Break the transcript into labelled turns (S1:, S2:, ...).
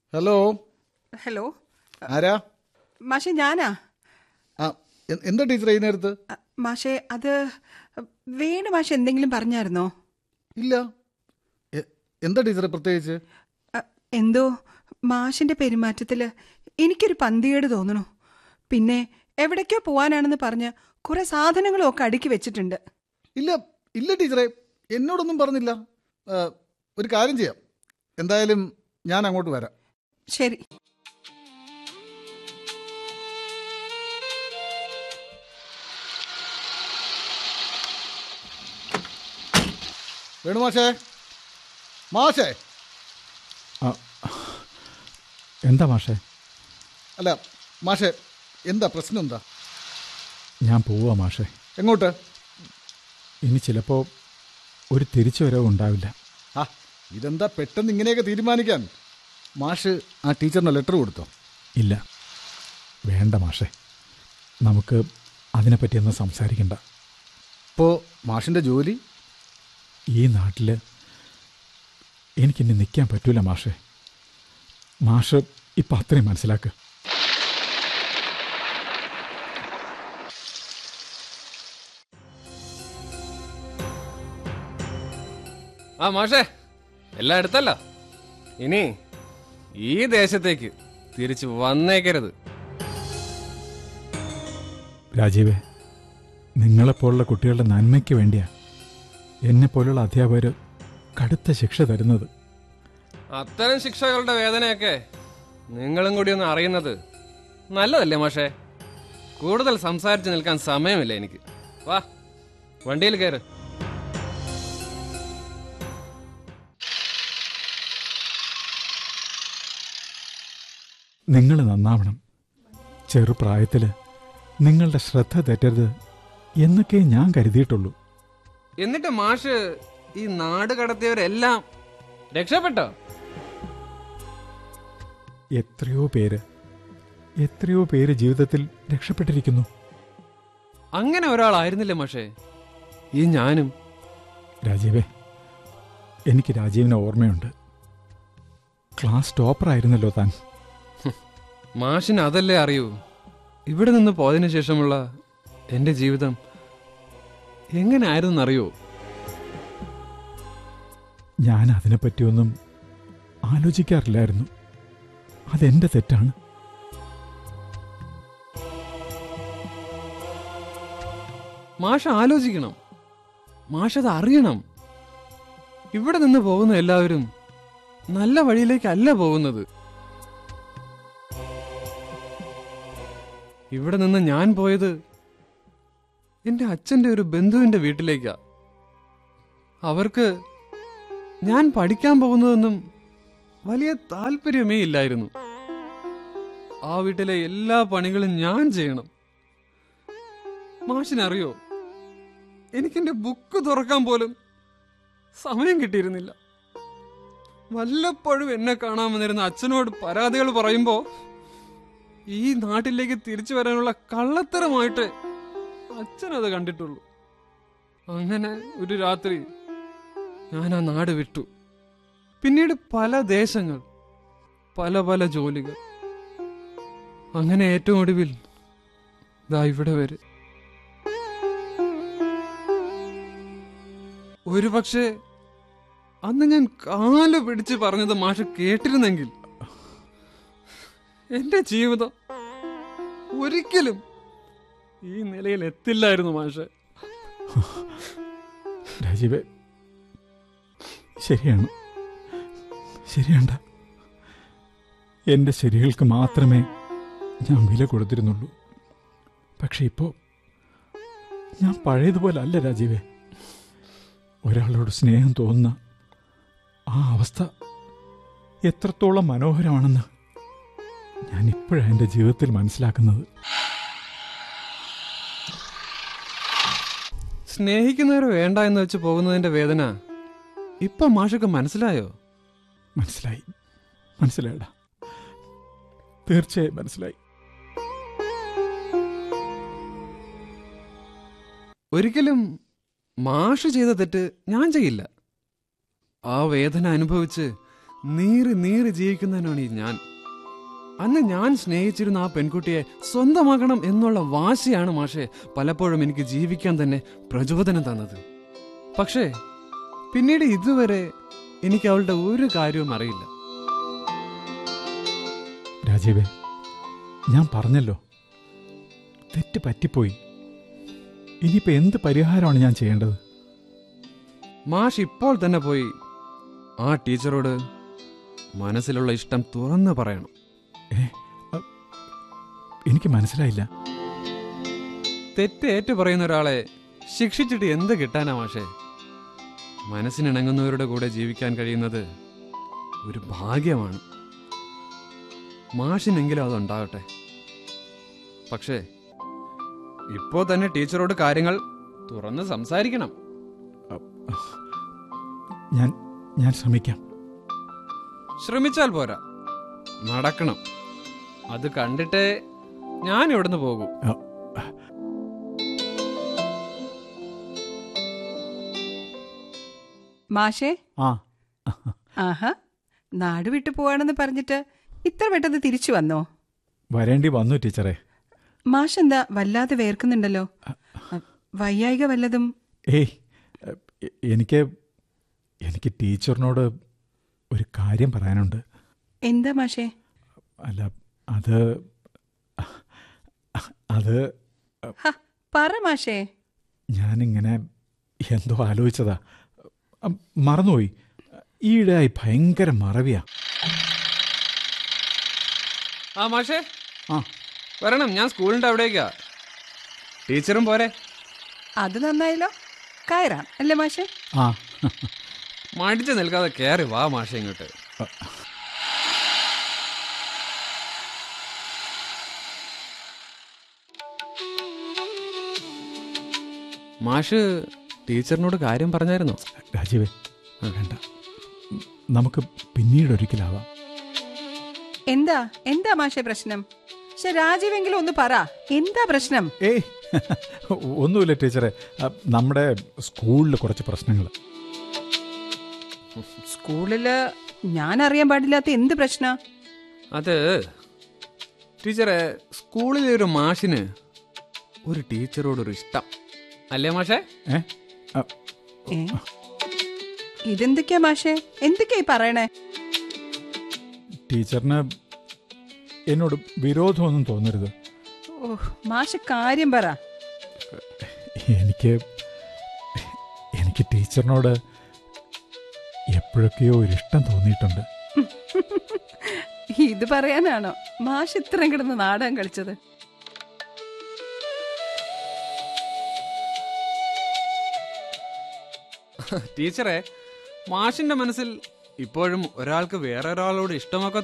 S1: Hello
S2: hello
S1: ആരാ
S2: മാഷെ ഞാനാ
S1: ആ എ- എന്താ ടീച്ചറെ ഈ നേരത്ത്
S2: അ, മാഷെ അത് വേണു മാഷെ എന്തെങ്കിലും പറഞ്ഞായിരുന്നോ
S1: ഇല്ല എ- എന്താ ടീച്ചറെ പ്രത്യേകിച്ച്
S2: അ, എന്തോ മാഷിന്റെ പെരുമാറ്റത്തില് എനിക്കൊരു പന്തികേട് തോന്നണു പിന്നെ എവിടേക്കോ പോവാനാണെന്ന് പറഞ്ഞ് കുറെ സാധനങ്ങളും ഒക്കെ അടുക്കി വെച്ചിട്ടുണ്ട്
S1: ഇല്ല ഇല്ല ടീച്ചറെ എന്നോടൊന്നും പറഞ്ഞില്ല ആ, ഒരു കാര്യം ചെയ്യാം എന്തായാലും ഞാൻ അങ്ങോട്ട് വരാം
S2: ശരി
S1: വേണു മാഷേ മാഷേ
S3: ആ, എന്താ മാഷേ
S1: അല്ല മാഷേ എന്താ പ്രശ്നം എന്താ
S3: ഞാൻ പോവാ മാഷേ
S1: എങ്ങോട്ട്
S3: ഇനി ചിലപ്പോൾ ഒരു തിരിച്ചുവരവ് ഉണ്ടാവില്ല
S1: ആ ഇതെന്താ പെട്ടെന്ന് ഇങ്ങനെയൊക്കെ തീരുമാനിക്കാൻ മാഷ് ആ ടീച്ചറിന് ലെറ്റർ കൊടുത്തോ
S3: ഇല്ല വേണ്ട മാഷേ നമുക്ക് അതിനെപ്പറ്റിയൊന്നും സംസാരിക്കണ്ട
S1: ഇപ്പോൾ മാഷിൻ്റെ ജോലി
S3: ഈ നാട്ടിൽ എനിക്കിനി നിൽക്കാൻ പറ്റൂല മാഷേ മാഷ് ഇപ്പം അത്രയും മനസ്സിലാക്ക്
S4: ആ മാഷേ എല്ലാം എടുത്തല്ലോ ഇനി ഈ ദേശത്തേക്ക് തിരിച്ചു വന്നേക്കരുത്
S3: രാജീവേ നിങ്ങളെപ്പോലുള്ള കുട്ടികളുടെ നന്മയ്ക്ക് വേണ്ടിയാ എന്നെപ്പോലുള്ള അധ്യാപകർ കടുത്ത ശിക്ഷ തരുന്നത്
S4: അത്തരം ശിക്ഷകളുടെ വേദനയൊക്കെ നിങ്ങളും കൂടി ഒന്ന് അറിയുന്നത് നല്ലതല്ലേ മാഷേ കൂടുതൽ സംസാരിച്ച് നിൽക്കാൻ സമയമില്ല എനിക്ക് വാ വണ്ടിയിൽ കയറ്
S3: നിങ്ങൾ നന്നാവണം ചെറുപ്രായത്തിൽ നിങ്ങളുടെ ശ്രദ്ധ തെറ്റരുത് എന്നൊക്കെ ഞാൻ കരുതിയിട്ടുള്ളൂ
S4: എന്നിട്ട് മാഷ് ഈ നാട് കടത്തിയവരെല്ലാം രക്ഷപ്പെട്ടോ
S3: എത്രയോ പേര് എത്രയോ പേര് ജീവിതത്തിൽ രക്ഷപ്പെട്ടിരിക്കുന്നു
S4: അങ്ങനെ ഒരാളായിരുന്നില്ലേ മാഷേ ഈ ഞാനും
S3: രാജീവേ എനിക്ക് രാജീവിനെ ഓർമ്മയുണ്ട് ക്ലാസ് ടോപ്പറായിരുന്നല്ലോ താൻ
S4: മാഷിന് അതല്ലേ അറിയൂ ഇവിടെ നിന്ന് പോയതിനു ശേഷമുള്ള എന്റെ ജീവിതം എങ്ങനെയായിരുന്നു അറിയോ
S3: ഞാൻ അതിനെപ്പറ്റിയൊന്നും ആലോചിക്കാറില്ലായിരുന്നു അതെന്റെ തെറ്റാണ്
S4: മാഷ് ആലോചിക്കണം മാഷ് അത് അറിയണം ഇവിടെ നിന്ന് പോകുന്ന എല്ലാവരും നല്ല വഴിയിലേക്കല്ല പോകുന്നത് ഇവിടെ നിന്ന് ഞാൻ പോയത് എന്റെ അച്ഛന്റെ ഒരു ബന്ധുവിന്റെ വീട്ടിലേക്കാ അവർക്ക് ഞാൻ പഠിക്കാൻ പോകുന്നതൊന്നും വലിയ താല്പര്യമേ ഇല്ലായിരുന്നു ആ വീട്ടിലെ എല്ലാ പണികളും ഞാൻ ചെയ്യണം മാഷിനറിയോ എനിക്കെന്റെ ബുക്ക് തുറക്കാൻ പോലും സമയം കിട്ടിയിരുന്നില്ല വല്ലപ്പോഴും എന്നെ കാണാൻ വന്നിരുന്ന അച്ഛനോട് പരാതികൾ പറയുമ്പോ ഈ നാട്ടിലേക്ക് തിരിച്ചു വരാനുള്ള കള്ളത്തരമായിട്ട് അച്ഛൻ അത് കണ്ടിട്ടുള്ളൂ അങ്ങനെ ഒരു രാത്രി ഞാൻ ആ നാട് വിട്ടു പിന്നീട് പല ദേശങ്ങൾ പല പല ജോലികൾ അങ്ങനെ ഏറ്റവും ഒടുവിൽ ദാ ഇവിടെ വരെ ഒരു പക്ഷേ അന്ന് ഞാൻ കാല് പിടിച്ച് പറഞ്ഞത് മാഷ് കേട്ടിരുന്നെങ്കിൽ എന്റെ ജീവിതം ഒരിക്കലും ഈ നിലയിൽ എത്തില്ലായിരുന്നു മാഷെ
S3: രാജീവേ ശരിയാണ് ശരിയാണ്ട എൻ്റെ ശരികൾക്ക് മാത്രമേ ഞാൻ വില കൊടുത്തിരുന്നുള്ളൂ പക്ഷെ ഇപ്പോൾ ഞാൻ പഴയതുപോലെ അല്ല രാജീവേ ഒരാളോട് സ്നേഹം തോന്നുന്ന ആ അവസ്ഥ എത്രത്തോളം മനോഹരമാണെന്ന് ഞാൻ ഇപ്പോഴാണ് എൻ്റെ ജീവിതത്തിൽ മനസ്സിലാക്കുന്നത്
S4: സ്നേഹിക്കുന്നവരെ വേണ്ട എന്ന് വെച്ച് പോകുന്നതിന്റെ വേദന ഇപ്പൊ മാഷക്ക് മനസ്സിലായോ
S3: മനസ്സിലായി മനസ്സിലായടാ തീർച്ചയായും മനസ്സിലായി
S4: ഒരിക്കലും മാഷ് ചെയ്ത തെറ്റ് ഞാൻ ചെയ്യില്ല ആ വേദന അനുഭവിച്ച് നീറി നീറി ജീവിക്കുന്നവനാണ് ഈ ഞാൻ അന്ന് ഞാൻ സ്നേഹിച്ചിരുന്ന ആ പെൺകുട്ടിയെ സ്വന്തമാക്കണം എന്നുള്ള വാശിയാണ് മാഷെ പലപ്പോഴും എനിക്ക് ജീവിക്കാൻ തന്നെ പ്രചോദനം തന്നത് പക്ഷേ പിന്നീട് ഇതുവരെ എനിക്ക് അവളുടെ ഒരു കാര്യവും അറിയില്ല
S3: രാജീവേ ഞാൻ പറഞ്ഞല്ലോ തെറ്റ് പറ്റിപ്പോയി ഇനിയിപ്പോൾ എന്ത് പരിഹാരമാണ് ഞാൻ ചെയ്യേണ്ടത്
S4: മാഷ് ഇപ്പോൾ തന്നെ പോയി ആ ടീച്ചറോട് മനസ്സിലുള്ള ഇഷ്ടം തുറന്നു പറയണം
S3: ഏ അ, എനിക്ക് മനസ്സിലായില്ല
S4: തെറ്റ് ഏറ്റു പറയുന്ന ഒരാളെ ശിക്ഷിച്ചിട്ട് എന്ത് കിട്ടാനാ മാഷേ മനസ്സിനിണങ്ങുന്നവരുടെ കൂടെ ജീവിക്കാൻ കഴിയുന്നത് ഒരു ഭാഗ്യമാണ് മാഷിനെങ്കിലും അതുണ്ടാകട്ടെ പക്ഷേ ഇപ്പോ തന്നെ ടീച്ചറോട് കാര്യങ്ങൾ തുറന്ന് സംസാരിക്കണം
S3: ഞാൻ ഞാൻ ശ്രമിക്കാം
S4: ശ്രമിച്ചാൽ പോരാ നടക്കണം അത് കണ്ടിട്ടേ ഞാൻ ഇവിടുന്ന് പോകൂ
S3: അ,
S2: മാഷേ
S3: ആ
S2: ആഹാ നാട് വിട്ടു പോവാണെന്ന് പറഞ്ഞിട്ട് ഇത്ര പെട്ടെന്ന് തിരിച്ചു വന്നോ
S3: വരേണ്ടി വന്നു ടീച്ചറെ
S2: മാഷ് എന്താ വല്ലാതെ വേർക്കുന്നുണ്ടല്ലോ വയ്യായിക വല്ലതും
S3: ഏയ് എ- എനിക്ക് എനിക്ക് ടീച്ചറിനോട് ഒരു കാര്യം പറയാനുണ്ട്
S2: എന്താ മാഷേ
S3: അല്ല അത് അത്
S2: ഹ പറ മാഷേ
S3: ഞാനിങ്ങനെ എന്തോ ആലോചിച്ചതാ അം, മറന്നുപോയി ഈയിടെയായി ഭയങ്കര മറവിയാ
S4: ആ മാഷേ
S3: ആ
S4: വരണം ഞാൻ സ്കൂളിന്റെ അവിടേക്കാ ടീച്ചറും പോരെ
S2: അത് നന്നായല്ലോ കയറാം അല്ലേ മാഷേ
S3: ആ
S4: മടിച്ചു നിൽക്കാതെ കയറി വാ മാഷ ഇങ്ങോട്ട് മാഷ് ടീച്ചറിനോട് കാര്യം പറഞ്ഞായിരുന്നോ
S3: രാജീവേ വേണ്ട നമുക്ക് പിന്നീട് ഒരിക്കലാവാം
S2: എന്താ എന്താ മാഷേ പ്രശ്നം പക്ഷെ രാജീവെങ്കിലും ഒന്ന് പറ എന്താ പ്രശ്നം
S3: ഏയ് ഒന്നുമില്ല ടീച്ചറെ അ, നമ്മുടെ സ്കൂളിൽ കുറച്ച് പ്രശ്നങ്ങൾ
S2: സ്കൂളില് ഞാൻ അറിയാൻ പാടില്ലാത്ത എന്ത് പ്രശ്ന
S4: അത് ടീച്ചറെ സ്കൂളിലെ ഒരു മാഷിന് ഒരു ടീച്ചറോടൊരു ഇഷ്ടം അല്ലേ മാഷേ
S3: ഏ അ,
S2: ഏ? ഇതെന്തൊക്കെയാ മാഷേ എന്തൊക്കെയായി പറയണേ
S3: ടീച്ചറിന് എന്നോട് വിരോധമൊന്നും തോന്നരുത്
S2: ഓ മാഷ് കാര്യം പറ
S3: എനിക്ക് എനിക്ക് ടീച്ചറിനോട് എപ്പോഴൊക്കെയോ ഒരു ഇഷ്ടം തോന്നിയിട്ടുണ്ട്
S2: ഇത് പറയാനാണോ മാഷ് ഇത്രയും കിടന്ന് നാടകം കളിച്ചത്
S4: ടീച്ചറെ മാഷിന്റെ മനസ്സിൽ ഇപ്പോഴും ഒരാൾക്ക് വേറൊരാളോട് ഇഷ്ടമൊക്കെ